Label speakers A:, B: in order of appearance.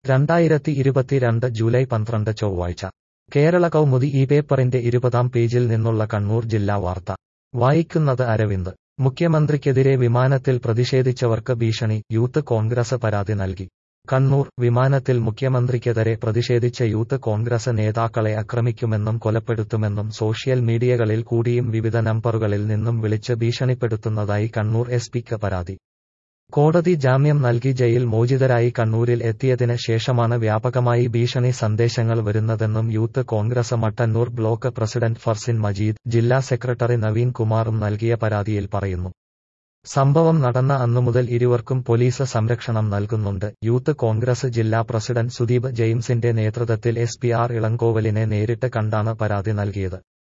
A: രണ്ടായിരത്തി ഇരുപത്തിരണ്ട് ജൂലൈ പന്ത്രണ്ട് ചൊവ്വാഴ്ച കേരള കൗമുദി ഈ പേപ്പറിന്റെ ഇരുപതാം പേജിൽ നിന്നുള്ള കണ്ണൂർ ജില്ലാ വാർത്ത വായിക്കുന്നത് അരവിന്ദ് മുഖ്യമന്ത്രിക്കെതിരെ വിമാനത്തിൽ പ്രതിഷേധിച്ചവർക്ക് ഭീഷണി യൂത്ത് കോൺഗ്രസ് പരാതി നൽകി കണ്ണൂർ വിമാനത്തിൽ മുഖ്യമന്ത്രിക്കെതിരെ പ്രതിഷേധിച്ച യൂത്ത് കോൺഗ്രസ് നേതാക്കളെ ആക്രമിക്കുമെന്നും കൊലപ്പെടുത്തുമെന്നും സോഷ്യൽ മീഡിയകളിൽ കൂടിയും വിവിധ നമ്പറുകളിൽ നിന്നും വിളിച്ച് ഭീഷണിപ്പെടുത്തുന്നതായി കണ്ണൂർ എസ് പിക്ക് പരാതി കോടതി ജാമ്യം നൽകി ജയിൽ മോചിതരായി കണ്ണൂരിൽ എത്തിയതിന് ശേഷമാണ് വ്യാപകമായി ഭീഷണി സന്ദേശങ്ങൾ വരുന്നതെന്നും youth Congress Mattannur block president Farsin Majeed ജില്ലാ സെക്രട്ടറി നവീൻ കുമാറും നൽകിയ പരാതിയിൽ പറയുന്നു സംഭവം നടന്ന അന്നുമുതൽ ഇരുവർക്കും പോലീസ് സംരക്ഷണം നൽകുന്നുണ്ട് യൂത്ത് കോൺഗ്രസ് ജില്ലാ പ്രസിഡന്റ് സുദീപ് ജെയിംസിന്റെ നേതൃത്വത്തിൽ എസ് പി ആർ ഇളങ്കോവലിനെ നേരിട്ട് കണ്ടാണ് പരാതി നൽകിയത്